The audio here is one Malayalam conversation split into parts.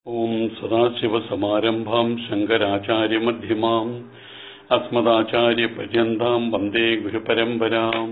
ഓം സദാശിവസമാരംഭാം ശങ്കരാചാര്യമധ്യമാം അസ്മദാചാര്യപര്യന്താം വന്ദേ ഗുരുപരമ്പരാം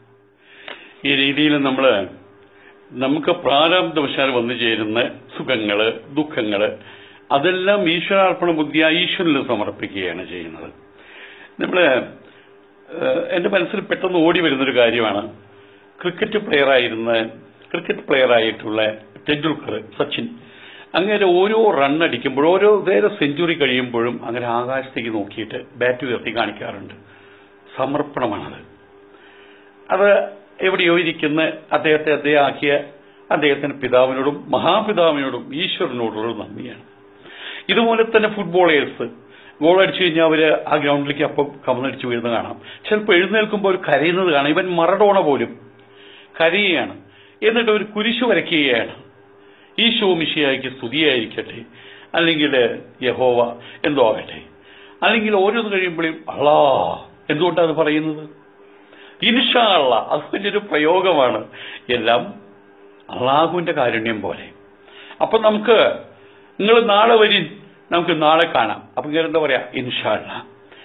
ഈ രീതിയിൽ നമ്മൾ നമുക്ക് പ്രാരബ്ധവശാൽ വന്നു ചേരുന്ന സുഖങ്ങള് ദുഃഖങ്ങള് അതെല്ലാം ഈശ്വരാർപ്പണ ബുദ്ധിയായി ഈശ്വരന് സമർപ്പിക്കുകയാണ് ചെയ്യുന്നത് നമ്മള് ഏഹ്, എന്റെ മനസ്സിൽ പെട്ടെന്ന് ഓടി വരുന്നൊരു കാര്യമാണ് ക്രിക്കറ്റ് പ്ലെയർ ആയിരുന്ന ക്രിക്കറ്റ് പ്ലെയർ ആയിട്ടുള്ള ടെണ്ടുൽക്കർ സച്ചിൻ അങ്ങനെ ഓരോ റൺ അടിക്കുമ്പോഴും ഓരോ നേരെ സെഞ്ചുറി കഴിയുമ്പോഴും അങ്ങനെ ആകാശത്തേക്ക് നോക്കിയിട്ട് ബാറ്റ് ഉയർത്തി കാണിക്കാറുണ്ട് സമർപ്പണമാണത് അത് എവിടെയോ ഇരിക്കുന്ന അദ്ദേഹത്തെ അദ്ദേഹം ആക്കിയ അദ്ദേഹത്തിന്റെ പിതാവിനോടും മഹാപിതാവിനോടും ഈശ്വരനോടുള്ള നന്ദിയാണ് ഇതുപോലെ തന്നെ ഫുട്ബോളേഴ്സ് ഗോൾ അടിച്ചു കഴിഞ്ഞാൽ അവര് ആ ഗ്രൗണ്ടിലേക്ക് അപ്പം കമന്നടിച്ചു വീഴുന്നത് കാണാം ചിലപ്പോൾ എഴുന്നേൽക്കുമ്പോൾ അവർ കരയുന്നത് കാണാം ഇവൻ മറഡോണ പോലും കരയുകയാണ് എന്നിട്ട് ഒരു കുരിശു വരയ്ക്കുകയാണ് ഈശോ മിശിയായിക്ക് സ്തുതിയായിരിക്കട്ടെ അല്ലെങ്കിൽ യഹോവ എന്തോ ആകട്ടെ അല്ലെങ്കിൽ ഓരോന്ന് കഴിയുമ്പോഴും അള്ളാ എന്തുകൊണ്ടാണ് പറയുന്നത് ഇൻഷാ അള്ളാ അത് വലിയൊരു പ്രയോഗമാണ് എല്ലാം അള്ളാഹുവിന്റെ കാരുണ്യം പോലെ അപ്പൊ നമുക്ക് നിങ്ങൾ നാളെ വരി നമുക്ക് നാളെ കാണാം അപ്പൊ ഇങ്ങനെ എന്താ പറയാ ഇൻഷാ അള്ളാ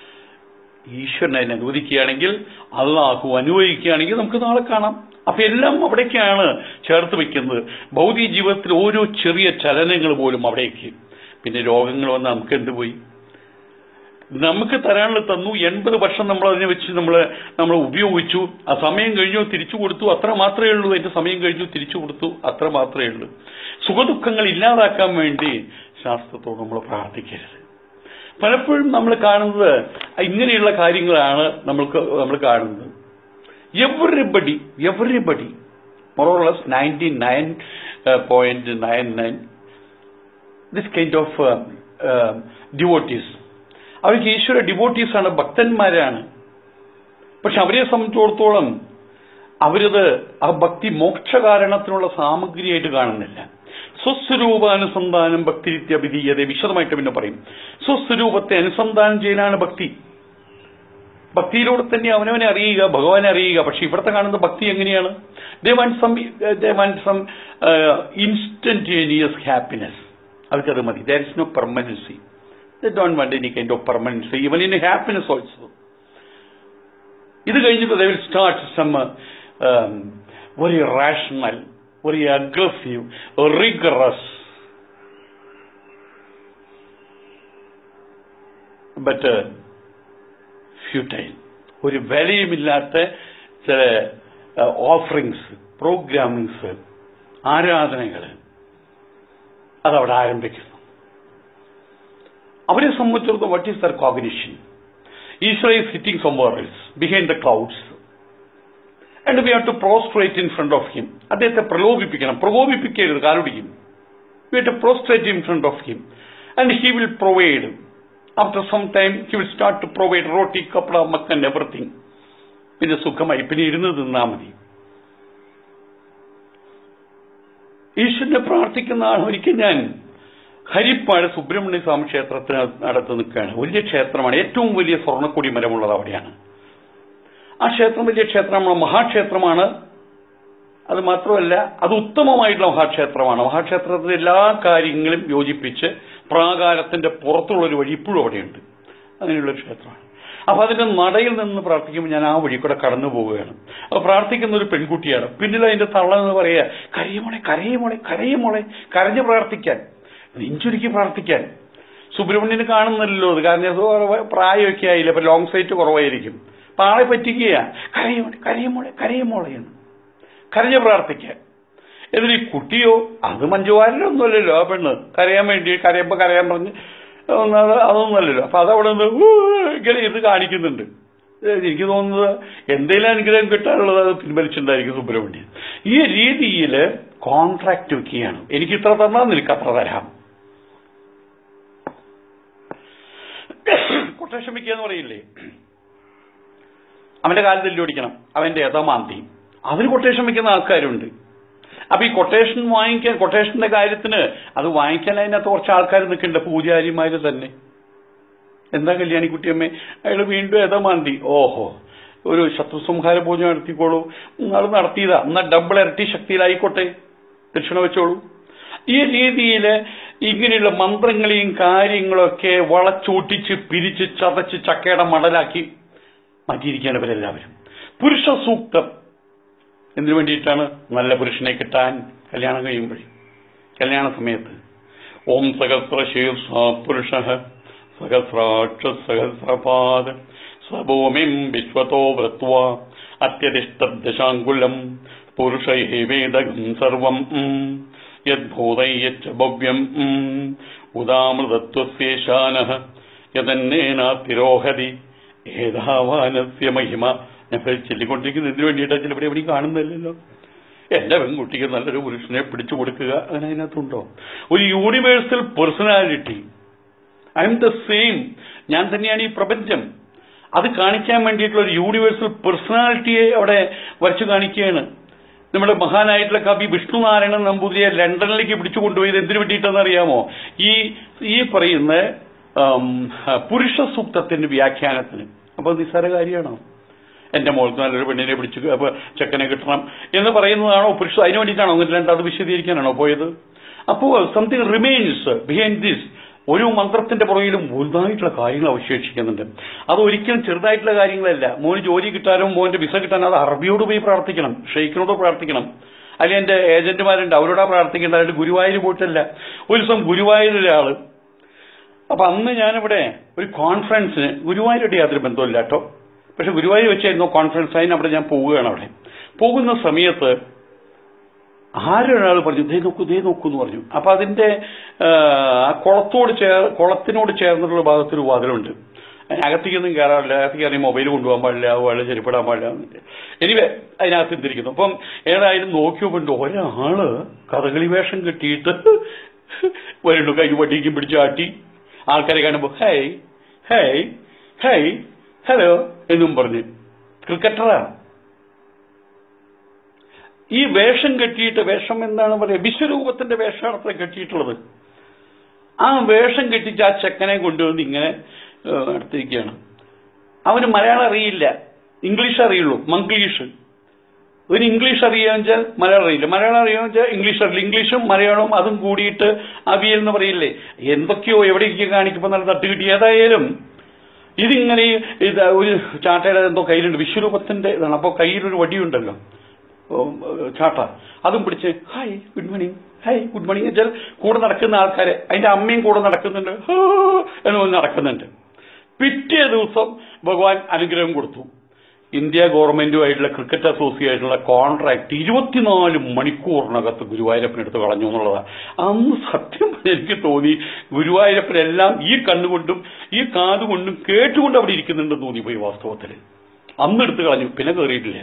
ഈശ്വരൻ അതിനെ അനുവദിക്കുകയാണെങ്കിൽ അള്ളാഹു അനുവദിക്കുകയാണെങ്കിൽ നമുക്ക് നാളെ കാണാം അപ്പൊ എല്ലാം അവിടേക്കാണ് ചേർത്ത് വെക്കുന്നത് ഭൗതിക ജീവിതത്തിൽ ഓരോ ചെറിയ ചലനങ്ങൾ പോലും അവിടേക്ക് പിന്നെ രോഗങ്ങൾ വന്ന് നമുക്ക് എന്ത് പോയി നമുക്ക് തരാനുള്ള തന്നു എൺപത് വർഷം നമ്മൾ അതിനെ വെച്ച് നമ്മൾ നമ്മൾ ഉപയോഗിച്ചു ആ സമയം കഴിഞ്ഞു തിരിച്ചു കൊടുത്തു അത്ര മാത്രമേ ഉള്ളൂ എന്റെ സമയം കഴിഞ്ഞു തിരിച്ചു കൊടുത്തു അത്ര മാത്രമേ ഉള്ളൂ സുഖദുഃഖങ്ങൾ ഇല്ലാതാക്കാൻ വേണ്ടി ശാസ്ത്രത്തോട് നമ്മൾ പ്രാർത്ഥിക്കരുത് പലപ്പോഴും നമ്മൾ കാണുന്നത് ഇങ്ങനെയുള്ള കാര്യങ്ങളാണ് നമ്മൾക്ക് നമ്മൾ കാണുന്നത് everybody everybody more or less ninety nine point nine nine this kind of devotees അവർക്ക് ഈശ്വര ഡിവോട്ടീസ് ആണ് ഭക്തന്മാരാണ് പക്ഷെ അവരെ സംബന്ധിച്ചിടത്തോളം അവരത് ആ ഭക്തി മോക്ഷകാരണത്തിനുള്ള സാമഗ്രിയായിട്ട് കാണുന്നില്ല സ്വസ്വരൂപാനുസന്ധാനം ഭക്തിരിത്യഭിധീയത വിശദമായിട്ട് പിന്നെ പറയും സ്വസ്വരൂപത്തെ അനുസന്ധാനം ചെയ്യലാണ് ഭക്തി ഭക്തിയിലൂടെ തന്നെ അവനവനെ അറിയുക ഭഗവാനെ അറിയുക പക്ഷെ ഇവിടുത്തെ കാണുന്ന ഭക്തി എങ്ങനെയാണ് they want some they want some instantaneous happiness അവർക്കത് മതി there is no permanency they don't want any kind of permanency even in happiness also ഇത് കഴിഞ്ഞിട്ട് they will start some very rational very aggressive rigorous but futile ഒരു വിലയുമില്ലാത്ത ചില ഓഫറിങ്സ് പ്രോഗ്രാമിങ്സ് ആരാധനകൾ അതവിടെ ആരംഭിക്കുന്നു അവരെ സംബന്ധിച്ചിടത്തോളം വട്ട് ഈസ് ദർ കോഗ്നിഷൻ ഈശ്വര is sitting somewhere else behind the clouds and we have to prostrate in front of him അദ്ദേഹത്തെ പ്രലോഭിപ്പിക്കണം പ്രകോപിപ്പിക്കരുത് കാലുടിക്കും we have to prostrate in front of him and he will provide after some time he will start to provide roti kapda makan everything പിന്നെ സുഖമായി പിന്നെ ഇരുന്ന് തിന്നാ മതി ഈശ്വരനെ പ്രാർത്ഥിക്കുന്ന ആൾ ഒരിക്കൽ ഞാൻ ഹരിപ്പാട് സുബ്രഹ്മണ്യ സ്വാമി ക്ഷേത്രത്തിന് അടുത്ത് നിൽക്കുകയാണ് വലിയ ക്ഷേത്രമാണ് ഏറ്റവും വലിയ സ്വർണ്ണക്കൊടി മരമുള്ളത് അവിടെയാണ് ആ ക്ഷേത്രം വലിയ ക്ഷേത്രമാണ് മഹാക്ഷേത്രമാണ് അത് മാത്രമല്ല അത് ഉത്തമമായിട്ടുള്ള മഹാക്ഷേത്രമാണ് മഹാക്ഷേത്രത്തിലെ എല്ലാ കാര്യങ്ങളും യോജിപ്പിച്ച് പ്രാകാരത്തിന്റെ പുറത്തുള്ള ഒരു വഴി ഇപ്പോഴും അവിടെയുണ്ട് അങ്ങനെയുള്ള ഒരു ക്ഷേത്രമാണ് അപ്പൊ അതിന്റെ നടയിൽ നിന്ന് പ്രാർത്ഥിക്കുമ്പോൾ ഞാൻ ആ വഴി കൂടെ കടന്നു പോവുകയാണ് അപ്പൊ പ്രാർത്ഥിക്കുന്ന ഒരു പെൺകുട്ടിയാണ് പിന്നിൽ അതിന്റെ തള്ള എന്ന് പറയുക കരയുമോളെ കരയുമോളെ കരയുമോളെ കരഞ്ഞു പ്രാർത്ഥിക്കാൻ നെഞ്ചുരുക്കി പ്രാർത്ഥിക്കാൻ സുബ്രഹ്മണ്യന് കാണുന്നില്ലല്ലോ അത് കാരണം അത് പ്രായമൊക്കെ ആയില്ല അപ്പൊ ലോങ് സൈറ്റ് കുറവായിരിക്കും അപ്പൊ ആളെ പറ്റിക്കുക കരയുമോളെ കരയുമോളെ കരയുമോളെ എന്ന് കരഞ്ഞു പ്രാർത്ഥിക്കാൻ എന്നിട്ട് ഈ കുട്ടിയോ അത് മഞ്ജുവാരനൊന്നുമല്ലല്ലോ ആ പെണ്ണ് കരയാൻ വേണ്ടി കരയുമ്പോ കരയാൻ പറഞ്ഞ് ഒന്നും അത് അതൊന്നുമല്ലല്ലോ അപ്പൊ അതവിടെ നിന്ന് ഊ ഇങ്ങനെ ഇത് കാണിക്കുന്നുണ്ട് എനിക്ക് തോന്നുന്നത് എന്തെങ്കിലും അനുഗ്രഹം കിട്ടാനുള്ളത് അത് പിൻവലിച്ചിട്ടുണ്ടായിരിക്കും സുബ്രഹ്മണ്യൻ ഈ രീതിയിൽ കോൺട്രാക്ട് വെക്കുകയാണ് എനിക്ക് ഇത്ര തന്നാൽ നിനക്ക് അത്ര തരാം കൊട്ടേഷൻ വെക്കുക എന്ന് പറയില്ലേ അവന്റെ കാലിൽ തെല്ലോടിക്കണം അവന്റെ യഥമാന്തി അവന് കൊട്ടേഷൻ വെക്കുന്ന ആൾക്കാരുണ്ട് അപ്പൊ ഈ കൊട്ടേഷൻ വാങ്ങിക്കാൻ കൊട്ടേഷന്റെ കാര്യത്തിന് അത് വാങ്ങിക്കാൻ അതിനകത്ത് കുറച്ച് ആൾക്കാർ നിൽക്കുന്നുണ്ട് പൂജാരിമാര് തന്നെ എന്താ കല്യാണിക്കുട്ടിയമ്മേ അയാൾ വീണ്ടും യഥമാന്തി ഓഹോ ഒരു ശത്രുസംഹാര പൂജ നടത്തിക്കോളൂ അത് നടത്തിയതാ എന്നാൽ ഡബിൾ ഇരട്ടി ശക്തിയിലായിക്കോട്ടെ ദക്ഷിണ വെച്ചോളൂ ഈ രീതിയിൽ ഇങ്ങനെയുള്ള മന്ത്രങ്ങളെയും കാര്യങ്ങളൊക്കെ വളച്ചൂട്ടിച്ച് പിരിച്ച് ചതച്ച് ചക്കയുടെ മടലാക്കി മാറ്റിയിരിക്കുകയാണ് ഇവരെല്ലാവരും പുരുഷ സൂക്തം എന്തിനു വേണ്ടിയിട്ടാണ് നല്ല പുരുഷനെ കിട്ടാൻ കല്യാണം കഴിയുമ്പോഴേ കല്യാണ സമയത്ത് ഓം സഹസ്രശീർഷ പുരുഷ സഹസ്രാക്ഷ സഹസ്രപാദ സഭൂമിം വിശ്വതോ വൃത്വ അത്യതിഷ്ടദശാങ്കുലം പുരുഷൈവേദകം സർവം യദ്ഭൂതയ്യച്ച ഭവ്യം ഉദാമൃതത്വശേഷാന യതന്നേനാതിരോഹതി ഏതാവാനസ്യ മഹിമ ഞാൻ ചൊല്ലിക്കൊണ്ടിരിക്കുന്നത് ഇതിനു വേണ്ടിയിട്ടാണ് ചിലപ്പോൾ എവിടെയും കാണുന്നില്ലല്ലോ എന്റെ പെൺകുട്ടിക്ക് നല്ലൊരു പുരുഷനെ പിടിച്ചു കൊടുക്കുക അങ്ങനെ അതിനകത്തുണ്ടോ ഒരു universal personality I'm the same ഞാൻ തന്നെയാണ് ഈ പ്രപഞ്ചം അത് കാണിക്കാൻ വേണ്ടിയിട്ടുള്ള ഒരു യൂണിവേഴ്സൽ പേഴ്സണാലിറ്റിയെ അവിടെ വരച്ചു കാണിക്കുകയാണ് നമ്മുടെ മഹാനായിട്ടുള്ള കവി വിഷ്ണുനാരായണൻ നമ്പൂതിരിയെ ലണ്ടനിലേക്ക് പിടിച്ചു കൊണ്ടുപോയത് എന്തിനു വേണ്ടിയിട്ടെന്ന് അറിയാമോ ഈ ഈ പറയുന്ന ആം, പുരുഷ സൂക്തത്തിന്റെ വ്യാഖ്യാനത്തിന് അപ്പൊ നിസ്സാര കാര്യമാണോ എന്റെ മോൾക്ക് നല്ലൊരു പെണ്ണിനെ പിടിച്ചു അപ്പൊ ചെക്കനെ കിട്ടണം എന്ന് പറയുന്നതാണോ പുരുഷ അതിനു വേണ്ടിയിട്ടാണോ എന്നിട്ട് രണ്ട് അത് വിശദീകരിക്കാനാണോ പോയത് അപ്പോ സംതിങ് റിമെയിൻസ് ബിഹൈൻഡ് ദിസ് ഒരു മന്ത്രത്തിന്റെ പുറകിലും വലുതായിട്ടുള്ള കാര്യങ്ങൾ അവശേഷിക്കുന്നുണ്ട് അത് ഒരിക്കലും ചെറുതായിട്ടുള്ള കാര്യങ്ങളല്ല മോന് ജോലി കിട്ടാനും മോന്റെ വിസ കിട്ടാനും അത് അറബിയോട് പോയി പ്രാർത്ഥിക്കണം ഷെയ്ഖിനോട് പ്രാർത്ഥിക്കണം അല്ലെങ്കിൽ എന്റെ ഏജന്റുമാരുണ്ട് അവരോടാ പ്രാർത്ഥിക്കേണ്ട അതായത് ഗുരുവായൂർ പോയിട്ടല്ല ഒരു ദിവസം ഗുരുവായൂർ ഒരാള് അപ്പൊ അന്ന് ഞാനിവിടെ ഒരു കോൺഫറൻസിന് ഗുരുവായൂരുടെ യാതൊരു ബന്ധമില്ല കേട്ടോ പക്ഷെ ഗുരുവായൂർ വെച്ചായിരുന്നു കോൺഫറൻസ് അതിന് അവിടെ ഞാൻ പോവുകയാണ് അവിടെ പോകുന്ന സമയത്ത് ആരൊരാൾ പറഞ്ഞു ദേ നോക്കൂ ദേ നോക്കൂ എന്ന് പറഞ്ഞു അപ്പൊ അതിന്റെ ആ, ആ കുളത്തോട് ചേർ കുളത്തിനോട് ചേർന്നിട്ടുള്ള ഭാഗത്തൊരു വാതിലുണ്ട് അതിനകത്തേക്കൊന്നും കയറാറില്ല അകത്തേക്ക് കയറി മൊബൈൽ കൊണ്ടുപോകാൻ പാടില്ല പാടില്ല ചെരുപ്പിടാൻ പാടില്ല എനിവേ അതിനകത്ത് എന്തിരിക്കുന്നു അപ്പം ഏതായാലും നോക്കിയോണ്ട് ഒരാള് കഥകളി വേഷം കെട്ടിയിട്ട് വരുന്നു കൈ വട്ടിക്കും പിടിച്ചാട്ടി ആൾക്കാരെ കാണുമ്പോ ഹേ ഹേ ഹേ ഹലോ എന്നും പറഞ്ഞ് ക്രിക്കറ്ററാണ് ഈ വേഷം കെട്ടിയിട്ട് വേഷം എന്താണ് പറയുക വിശ്വരൂപത്തിന്റെ വേഷമാണ് അത്ര കെട്ടിയിട്ടുള്ളത് ആ വേഷം കെട്ടിച്ച് ആ ചെക്കനെ കൊണ്ടുവന്ന് ഇങ്ങനെ ഏഹ്, നടത്തിയിരിക്കുകയാണ് അവന് മലയാളം അറിയില്ല ഇംഗ്ലീഷ് അറിയുള്ളൂ മംഗ്ലീഷ് ഒരു ഇംഗ്ലീഷ് അറിയാന്ന് വെച്ചാൽ മലയാളം അറിയില്ല മലയാളം അറിയാന്ന് വെച്ചാൽ ഇംഗ്ലീഷ് അറിയില്ല ഇംഗ്ലീഷും മലയാളവും അതും കൂടിയിട്ട് അവിയൽ എന്ന് പറയില്ലേ എന്തൊക്കെയോ എവിടെയൊക്കെ കാണിക്കുമ്പോൾ നല്ല തട്ടുകിട്ടി ഏതായാലും ഇതിങ്ങനെ ഈ- ഇത് ഒരു ചാട്ടയുടെ എന്തോ കയ്യിലുണ്ട് വിശ്വരൂപത്തിന്റെ ഇതാണ് അപ്പോൾ കയ്യിലൊരു വടിയുണ്ടല്ലോ ഓ, ചാട്ട അതും പിടിച്ച് hi good morning hi good morning വെച്ചാൽ കൂടെ നടക്കുന്ന ആൾക്കാരെ അതിന്റെ അമ്മയും കൂടെ നടക്കുന്നുണ്ട് ഹോ എന്ന് പറഞ്ഞ് നടക്കുന്നുണ്ട് പിറ്റേ ദിവസം ഭഗവാൻ അനുഗ്രഹം കൊടുത്തു ഇന്ത്യ ഗവൺമെന്റുമായിട്ടുള്ള ക്രിക്കറ്റ് അസോസിയേഷനുള്ള കോൺട്രാക്ട് ഇരുപത്തിനാല് മണിക്കൂറിനകത്ത് ഗുരുവായൂരപ്പൻ എടുത്ത് കളഞ്ഞു എന്നുള്ളതാണ് അന്ന് സത്യം പറഞ്ഞാൽ എനിക്ക് തോന്നി ഗുരുവായൂരപ്പൻ എല്ലാം ഈ കണ്ണുകൊണ്ടും ഈ കാതുകൊണ്ടും കേട്ടുകൊണ്ട് അവിടെ ഇരിക്കുന്നുണ്ടെന്ന് തോന്നിപ്പോയി വാസ്തവത്തിൽ അന്ന് എടുത്ത് കളഞ്ഞു പിന്നെ കയറിയിട്ടില്ല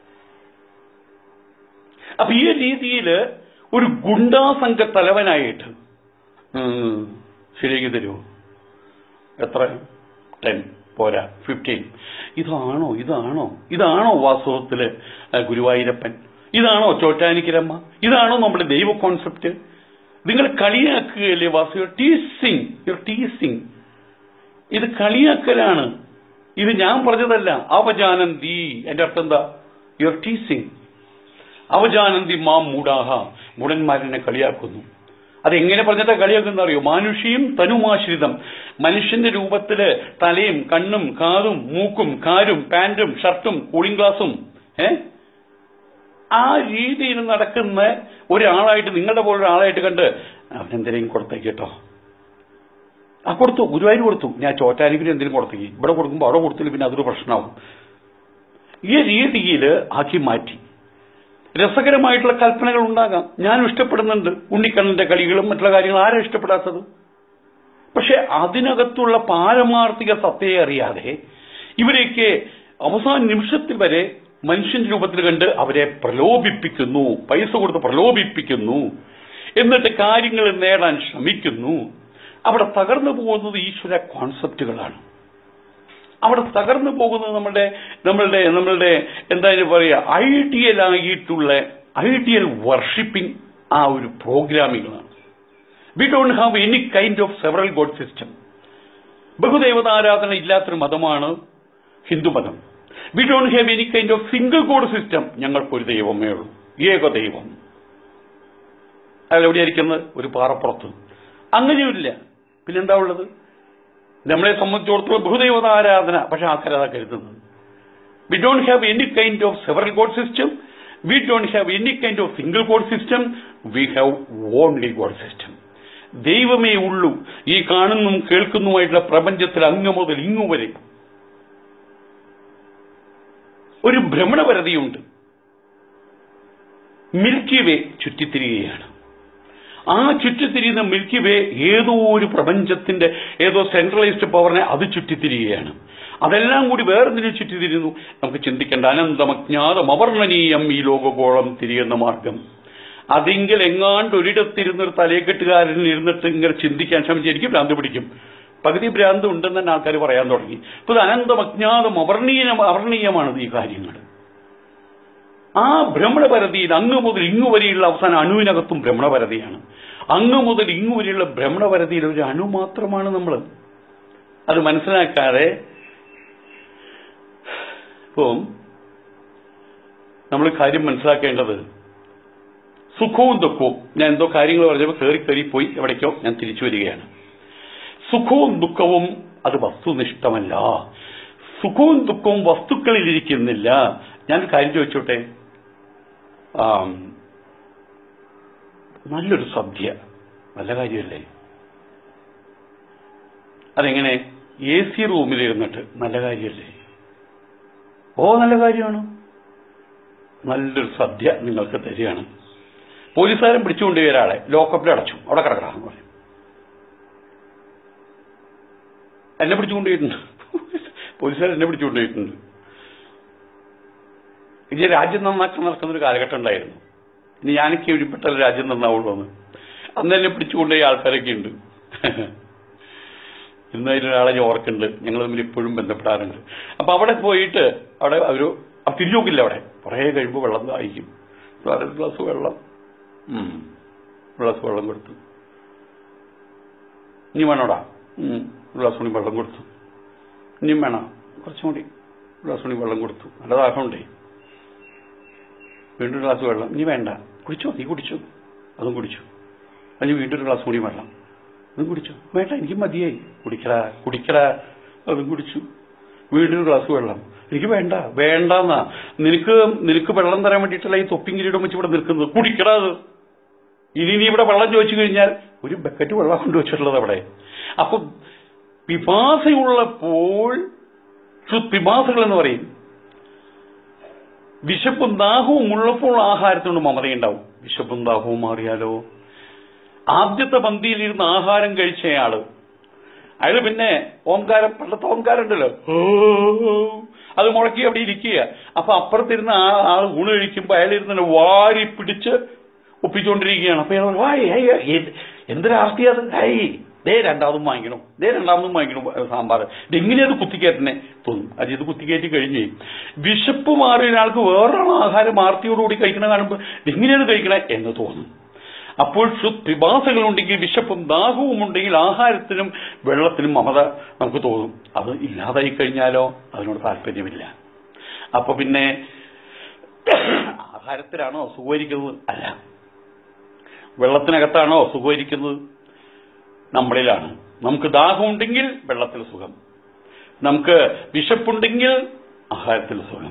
അപ്പൊ ഈ രീതിയിൽ ഒരു ഗുണ്ടാസംഘ തലവനായിട്ട് ഉം, ശരിയാക്കി തരുമോ എത്ര ടെൻ പോരാ ഫിഫ്റ്റീൻ ഇതാണോ ഇതാണോ ഇതാണോ വാസ്തവത്തില് ആ, ഗുരുവായൂരപ്പൻ ഇതാണോ ചോറ്റാനിക്കരമ്മ ഇതാണോ നമ്മുടെ ദൈവ കോൺസെപ്റ്റ് നിങ്ങൾ കളിയാക്കുകയല്ലേ വാസു ടീസിങ് യുവർ ടീസിങ് ഇത് കളിയാക്കലാണ് ഇത് ഞാൻ പറഞ്ഞതല്ല അവജാനന്തി എന്റെ അർത്ഥം എന്താ യുവർ ടീസിങ് അവജാനന്തി മാം മൂടാഹ മുടന്മാരെന്നെ കളിയാക്കുന്നു അതെങ്ങനെ പറഞ്ഞിട്ടാ കളിയാക്കുന്ന അറിയോ മാനുഷിയും തനുമാശ്രിതം മനുഷ്യന്റെ രൂപത്തില് തലയും കണ്ണും കാതും മൂക്കും കാരും പാന്റും ഷർട്ടും കൂളിംഗ് ഗ്ലാസും ഏ ആ രീതിയിൽ നടക്കുന്ന ഒരാളായിട്ട് നിങ്ങളുടെ പോലെ ഒരാളായിട്ട് കണ്ട് അവനെന്തിനേയും കൊടുത്തേക്ക് കേട്ടോ ആ കൊടുത്തു ഗുരുവായൂർ കൊടുത്തു ഞാൻ ചോറ്റാനിക്കിന് എന്തെങ്കിലും കൊടുത്തേക്ക് ഇവിടെ കൊടുക്കുമ്പോൾ അവിടെ കൊടുത്തില്ല പിന്നെ അതൊരു പ്രശ്നമാവും ഈ രീതിയിൽ ആക്കി മാറ്റി രസകരമായിട്ടുള്ള കൽപ്പനകൾ ഉണ്ടാകാം ഞാൻ ഇഷ്ടപ്പെടുന്നുണ്ട് ഉണ്ണിക്കണ്ണന്റെ കളികളും മറ്റുള്ള കാര്യങ്ങളും ആരും ഇഷ്ടപ്പെടാത്തത് പക്ഷെ അതിനകത്തുള്ള പാരമാർത്ഥിക സത്തയെ അറിയാതെ ഇവരെയൊക്കെ അവസാന നിമിഷത്തിൽ വരെ മനുഷ്യന്റെ രൂപത്തിൽ കണ്ട് അവരെ പ്രലോഭിപ്പിക്കുന്നു പൈസ കൊടുത്ത് പ്രലോഭിപ്പിക്കുന്നു എന്നിട്ട് കാര്യങ്ങൾ നേടാൻ ശ്രമിക്കുന്നു അവിടെ തകർന്നു പോകുന്നത് ഈശ്വര കോൺസെപ്റ്റുകളാണ് അവിടെ തകർന്നു പോകുന്നത് നമ്മളുടെ നമ്മളുടെ നമ്മളുടെ എന്തായാലും പറയുക ഐഡിയൽ ആയിട്ടുള്ള ഐഡിയൽ വർഷിപ്പിംഗ് ആ ഒരു പ്രോഗ്രാമിങ്ങളാണ് we don't have any kind of several god system ബഹുദൈവതാരാധന ഇല്ലാത്തൊരു മതമാണ് ഹിന്ദുമതം we don't have any kind of single god system ഞങ്ങൾക്കൊരു ദൈവമേ ഉള്ളൂ ഏക ദൈവം അതിലെവിടെയായിരിക്കുന്നത് ഒരു പാറപ്പുറത്ത് അങ്ങനെയുമില്ല പിന്നെന്താ ഉള്ളത് നമ്മളെ സംബന്ധിച്ചിടത്തോളം ബഹുദൈവത ആരാധന പക്ഷെ ആൾക്കാരതാ കരുതുന്നത് we don't have any kind of several god system we don't have any kind of single god system we have only god system ദൈവമേ ഉള്ളൂ ഈ കാണുന്നതും കേൾക്കുന്നതുമായിട്ടുള്ള പ്രപഞ്ചത്തിൽ അങ്ങ് മുതൽ ഇങ്ങു വരെ ഒരു ഭ്രമണപരതിയുണ്ട് മിൽക്കി വേ ചുറ്റിത്തിരിയുകയാണ് ആ ചുറ്റിത്തിരിയുന്ന മിൽക്കി വേ ഏതോ ഒരു പ്രപഞ്ചത്തിന്റെ ഏതോ സെൻട്രലൈസ്ഡ് പവറിനെ അത് ചുറ്റിത്തിരിയുകയാണ് അതെല്ലാം കൂടി വേറെന്തിനു ചുറ്റിത്തിരിയുന്നു നമുക്ക് ചിന്തിക്കേണ്ട അനന്തം അജ്ഞാതം അവർണ്ണനീയം ഈ ലോകഗോളം തിരിയുന്ന മാർഗം അതെങ്കിൽ എങ്ങാണ്ട് ഒരിടത്തിരുന്നൊരു തലയെക്കെട്ടുകാരൻ ഇരുന്നിട്ട് ഇങ്ങനെ ചിന്തിക്കാൻ ശ്രമിച്ച് എനിക്ക് ഭ്രാന്ത് പിടിക്കും പകുതി ഭ്രാന്ത് ഉണ്ടെന്ന് തന്നെ ആൾക്കാർ പറയാൻ തുടങ്ങി ഇപ്പൊ ഇത് അനന്തം അജ്ഞാതം അവർണ്ണീയ അവർണ്ണീയമാണ് ഈ കാര്യങ്ങൾ ആ ഭ്രമണപരതിയിൽ അങ്ങ് മുതൽ ഇങ്ങു വരെയുള്ള അവസാന അണുവിനകത്തും ഭ്രമണപരതിയാണ് അങ്ങ് മുതൽ ഇങ്ങു വരെയുള്ള ഭ്രമണപരതിയിൽ ഒരു അണു മാത്രമാണ് നമ്മൾ അത് മനസ്സിലാക്കാതെ ഇപ്പം നമ്മൾ കാര്യം മനസ്സിലാക്കേണ്ടത് സുഖവും ദുഃഖവും ഞാൻ എന്തോ കാര്യങ്ങൾ പറഞ്ഞപ്പോൾ കയറി കയറി പോയി എവിടേക്കോ ഞാൻ തിരിച്ചു വരികയാണ് സുഖവും ദുഃഖവും അത് വസ്തുനിഷ്ഠമല്ല സുഖവും ദുഃഖവും വസ്തുക്കളിൽ ഇരിക്കുന്നില്ല ഞാൻ കാര്യം ചോദിച്ചോട്ടെ ആം, നല്ലൊരു സദ്യ നല്ല കാര്യമല്ലേ അതെങ്ങനെ എ സി റൂമിലിരുന്നിട്ട് നല്ല കാര്യമല്ലേ ഓ നല്ല കാര്യമാണ് നല്ലൊരു സദ്യ നിങ്ങൾക്ക് തരികയാണ് പോലീസുകാരൻ പിടിച്ചുകൊണ്ടുപോയി ഒരാളെ ലോക്കപ്പിൽ അടച്ചു അവിടെ കിടക്കടാന്ന് പറയും എന്നെ പിടിച്ചുകൊണ്ടുപോയിട്ടുണ്ട് പോലീസുകാർ എന്നെ പിടിച്ചുകൊണ്ടുപോയിട്ടുണ്ട് ഇത് രാജ്യം നന്നാക്കാൻ നടക്കുന്ന ഒരു കാലഘട്ടം ഉണ്ടായിരുന്നു ഇനി ഞാനൊക്കെ എഴുതിപ്പെട്ട രാജ്യം നന്നാവുള്ളൂ എന്ന് അന്ന് എന്നെ പിടിച്ചുകൊണ്ടുപോയി ആൾക്കാരൊക്കെ ഉണ്ട് ഇന്ന് അതിലൊരാളെ ഞാൻ ഓർക്കുന്നുണ്ട് ഞങ്ങൾ തമ്മിൽ ഇപ്പോഴും ബന്ധപ്പെടാറുണ്ട് അപ്പൊ അവിടെ പോയിട്ട് അവിടെ ഒരു തിരിഞ്ഞു നോക്കില്ല അവിടെ കുറേ കഴിയുമ്പോൾ വെള്ളം ദാഹിക്കും ഒരു ഗ്ലാസ് വെള്ളം ഉം. ഒരു ഗ്ലാസ് വെള്ളം കൊടുത്തു ഇനി വേണോടാ ഉം. ഒരു ഗ്ലാസ് കൂടി വെള്ളം കൊടുത്തു ഇനിയും വേണം കുറച്ചും കൂടി ഒരു ഗ്ലാസ് കൂടി വെള്ളം കൊടുത്തു നല്ല ദാഹമുണ്ടേ വീണ്ടും ഒരു ഗ്ലാസ് വെള്ളം ഇനി വേണ്ട കുടിച്ചോ നീ കുടിച്ചു അതും കുടിച്ചു അതിന് വീണ്ടും ഒരു ഗ്ലാസ് കൂടി വെള്ളം അതും കുടിച്ചു വേണ്ട എനിക്ക് മതിയായി കുടിക്കടാ കുടിക്കടാ അതും കുടിച്ചു വീണ്ടും ഒരു ഗ്ലാസ് വെള്ളം എനിക്ക് വേണ്ട വേണ്ടെന്നാ നിനക്ക് നിനക്ക് വെള്ളം തരാൻ വേണ്ടിയിട്ടല്ല ഈ തൊപ്പിയും കിരീടം വെച്ച് ഇവിടെ നിൽക്കുന്നത് കുടിക്കടാ അത് ഇനി നീ ഇവിടെ വെള്ളം ചോദിച്ചു കഴിഞ്ഞാൽ ഒരു ബക്കറ്റ് വെള്ളം കൊണ്ടുവച്ചിട്ടുള്ളത് അവിടെ അപ്പൊ പിപാസയുള്ളപ്പോൾ പിപാസകൾ എന്ന് പറയും വിശപ്പും ദാഹവും ഉള്ളപ്പോൾ ആഹാരത്തിനോട് മമതയുണ്ടാവും വിശപ്പും ദാഹവും മാറിയാലോ ആദ്യത്തെ പന്തിയിലിരുന്ന് ആഹാരം കഴിച്ചയാള് അയാള് പിന്നെ ഓംകാരം പണ്ടത്തെ ഓംകാരം ഉണ്ടല്ലോ ഓ, അത് മുഴക്കി അവിടെ ഇരിക്കുക അപ്പൊ അപ്പുറത്തിരുന്ന് ആ ആൾ ഊണ് കഴിക്കുമ്പോ അയാൾ ഇരുന്ന് വാരി പിടിച്ച് ഒപ്പിച്ചുകൊണ്ടിരിക്കുകയാണ് അപ്പൊ അയാൾ വായ് എന്തൊരാർത്തിയാ അത് ഹൈ ദേ രണ്ടാമതും വാങ്ങിക്കണം ദേ രണ്ടാമതും വാങ്ങിക്കണം ഏ, സാമ്പാർ ഇതെങ്ങനെയത് കുത്തിക്കയറ്റനെ തോന്നും അത് ഇത് കുത്തിക്കയറ്റി കഴിഞ്ഞ് വിശപ്പ് മാറിയ ഒരാൾക്ക് വേറൊരാൾ ആഹാരം ആർത്തിയോടുകൂടി കഴിക്കണ കാണുമ്പോൾ ഇതെങ്ങനെയാണ് കഴിക്കണേ എന്ന് തോന്നും അപ്പോൾ പിപാസകളുണ്ടെങ്കിൽ വിശപ്പും ദാഹവും ഉണ്ടെങ്കിൽ ആഹാരത്തിനും വെള്ളത്തിനും മമത നമുക്ക് തോന്നും അത് ഇല്ലാതായി കഴിഞ്ഞാലോ അതിനോട് താല്പര്യമില്ല അപ്പൊ പിന്നെ ആഹാരത്തിലാണോ സുഖമായിരിക്കുന്നത് അല്ല വെള്ളത്തിനകത്താണോ സുഖമായിരിക്കുന്നത് നമ്മളിലാണ് നമുക്ക് ദാഹമുണ്ടെങ്കിൽ വെള്ളത്തിൽ സുഖം നമുക്ക് വിശപ്പുണ്ടെങ്കിൽ ആഹാരത്തിൽ സുഖം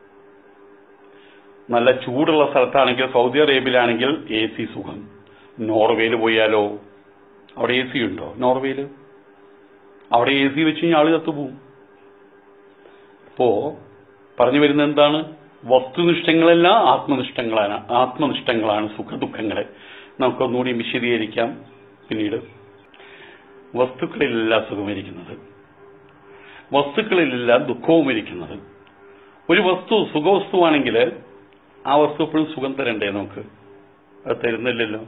നല്ല ചൂടുള്ള സ്ഥലത്താണെങ്കിൽ സൗദി അറേബ്യയിലാണെങ്കിൽ എ സി സുഖം നോർവേയിൽ പോയാലോ അവിടെ എ സി ഉണ്ടോ നോർവേയിൽ അവിടെ എ സി വെച്ച് കഴിഞ്ഞാൽ ആള് ചത്തുപോകും അപ്പോ പറഞ്ഞു വരുന്നത് എന്താണ് വസ്തുനിഷ്ഠങ്ങളെല്ലാം ആത്മനിഷ്ഠങ്ങളാണ് ആത്മനിഷ്ഠങ്ങളാണ് സുഖദുഃഖങ്ങളെ നമുക്കൊന്നുകൂടി വിശദീകരിക്കാം പിന്നീട് വസ്തുക്കളിലല്ല സുഖമിരിക്കുന്നത് വസ്തുക്കളിലല്ല ദുഃഖവും ഇരിക്കുന്നത് ഒരു വസ്തു സുഖവസ്തുവാണെങ്കിൽ ആ വസ്തു എപ്പോഴും സുഖം തരണ്ടേ നമുക്ക് അത് തരുന്നില്ലല്ലോ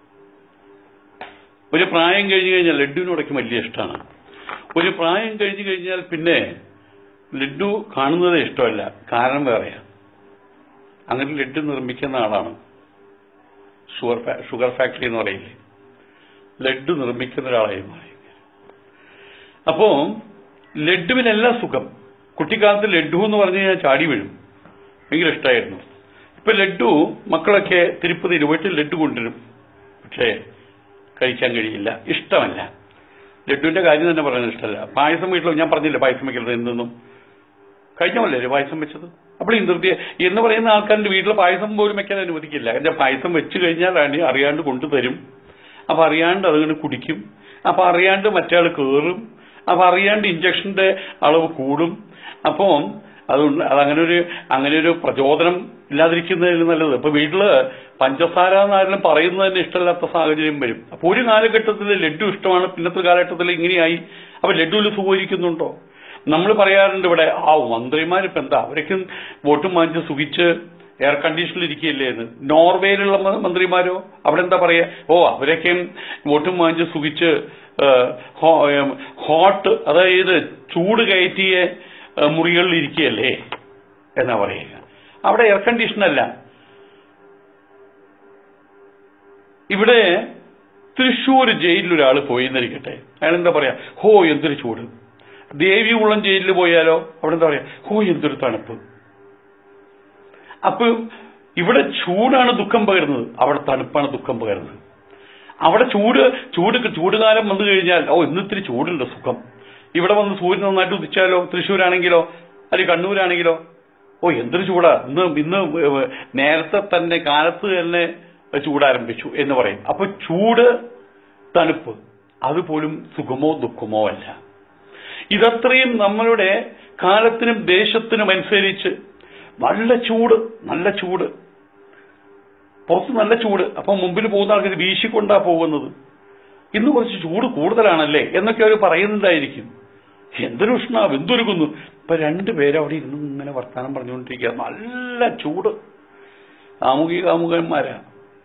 ഒരു പ്രായം കഴിഞ്ഞു കഴിഞ്ഞാൽ ലഡുവിനോടൊക്കെ വലിയ ഇഷ്ടമാണ് ഒരു പ്രായം കഴിഞ്ഞു കഴിഞ്ഞാൽ പിന്നെ ലഡു കാണുന്നതേ ഇഷ്ടമല്ല കാരണം വേറെയാ അങ്ങനെ ലഡു നിർമ്മിക്കുന്ന ആളാണ് ഷുഗർ ഫാ- ഷുഗർ ഫാക്ടറി എന്ന് പറയില്ലേ ലഡു നിർമ്മിക്കുന്ന ഒരാളായി മാറി അപ്പോ ലഡുവിനല്ല സുഖം കുട്ടിക്കാലത്ത് ലഡു എന്ന് പറഞ്ഞു കഴിഞ്ഞാൽ ചാടി വീഴും ഭയങ്കര ഇഷ്ടമായിരുന്നു ഇപ്പൊ ലഡു മക്കളൊക്കെ തിരുപ്പതിയിൽ പോയിട്ട് ലഡു കൊണ്ടുവരും പക്ഷേ കഴിക്കാൻ കഴിയില്ല ഇഷ്ടമല്ല ലഡുവിന്റെ കാര്യം തന്നെ പറയാൻ ഇഷ്ടമല്ല പായസം വീട്ടിൽ ഞാൻ പറഞ്ഞില്ല പായസം വെക്കരുത് എന്തെന്നും കഴിഞ്ഞമല്ലേ പായസം വെച്ചത് അപ്പോൾ ഇന്ദൃതി എന്ന് പറയുന്ന ആൾക്കാരുടെ വീട്ടിൽ പായസം പോലും വെക്കാൻ അനുവദിക്കില്ല എന്റെ പായസം വെച്ച് കഴിഞ്ഞാൽ അണി അറിയാണ്ട് കൊണ്ടുതരും അപ്പൊ അറിയാണ്ട് അതുകൊണ്ട് കുടിക്കും അപ്പൊ അറിയാണ്ട് മറ്റേ ആൾ കയറും അപ്പൊ അറിയാണ്ട് ഇഞ്ചക്ഷന്റെ അളവ് കൂടും അപ്പോൾ അതുകൊണ്ട് അതങ്ങനെ ഒരു അങ്ങനെ ഒരു പ്രചോദനം ഇല്ലാതിരിക്കുന്നതിൽ നല്ലത് ഇപ്പൊ വീട്ടില് പഞ്ചസാര എന്നാരും പറയുന്നത് തന്നെ ഇഷ്ടമില്ലാത്ത സാഹചര്യം വരും അപ്പൊ ഒരു കാലഘട്ടത്തിൽ ലഡു ഇഷ്ടമാണ് പിന്നത്തെ കാലഘട്ടത്തിൽ ഇങ്ങനെയായി അപ്പൊ ലഡുവിൽ സുഖിക്കുന്നുണ്ടോ നമ്മൾ പറയാറുണ്ട് ഇവിടെ ആ മന്ത്രിമാരിപ്പോ എന്താ അവരൊക്കെ വോട്ടും വാങ്ങിച്ച് സുഖിച്ച് എയർ കണ്ടീഷനിൽ ഇരിക്കുകയല്ലേ എന്ന് നോർവേയിലുള്ള മ- മന്ത്രിമാരോ അവിടെ എന്താ പറയാ ഓ അവരൊക്കെ വോട്ടും വാങ്ങിച്ച് സുഖിച്ച് ഹോട്ട് അതായത് ചൂട് കയറ്റിയ ഏ, മുറികളിൽ ഇരിക്കുകയല്ലേ എന്നാ പറയുക അവിടെ എയർ കണ്ടീഷൻ അല്ല ഇവിടെ തൃശ്ശൂർ ജയിലിൽ ഒരാൾ പോയി എന്നിരിക്കട്ടെ അയാൾ എന്താ പറയാ ഹോ എന്തൊരു ചൂട് ദേവികുളം ജയിലിൽ പോയാലോ അവിടെ എന്താ പറയാ ഹോ എന്തൊരു തണുപ്പ് അപ്പൊ ഇവിടെ ചൂടാണ് ദുഃഖം പകരുന്നത് അവിടെ തണുപ്പാണ് ദുഃഖം പകരുന്നത് അവിടെ ചൂട് ചൂട് ചൂടുകാലം വന്നു കഴിഞ്ഞാൽ ഓ ഇന്ന് ഇത്തിരി ചൂടുണ്ട് സുഖം ഇവിടെ വന്ന് സൂര്യൻ നന്നായിട്ട് ഉദിച്ചാലോ തൃശ്ശൂരാണെങ്കിലോ അല്ലെങ്കിൽ കണ്ണൂരാണെങ്കിലോ ഓ എന്തൊരു ചൂടാ ഇന്ന് ഇന്ന് നേരത്തെ തന്നെ കാലത്ത് തന്നെ ചൂടാരംഭിച്ചു എന്ന് പറയും അപ്പൊ ചൂട് തണുപ്പ് അതുപോലും സുഖമോ ദുഃഖമോ അല്ല ഇതത്രയും നമ്മളുടെ കാലത്തിനും ദേശത്തിനും അനുസരിച്ച് നല്ല ചൂട് നല്ല ചൂട് പുറത്ത് നല്ല ചൂട് അപ്പൊ മുമ്പിൽ പോകുന്ന ആൾക്കാർ വീശിക്കൊണ്ടാ പോകുന്നത് ഇന്ന് കുറച്ച് ചൂട് കൂടുതലാണല്ലേ എന്നൊക്കെ അവർ പറയുന്നുണ്ടായിരിക്കും എന്തൊരു ഉഷ്ണാവ് എന്തൊരുക്കുന്നു ഇപ്പൊ രണ്ടുപേരും അവിടെ ഇരുന്ന് ഇങ്ങനെ വർത്താനം പറഞ്ഞുകൊണ്ടിരിക്കുക നല്ല ചൂട് കാമുകി കാമുകന്മാരാ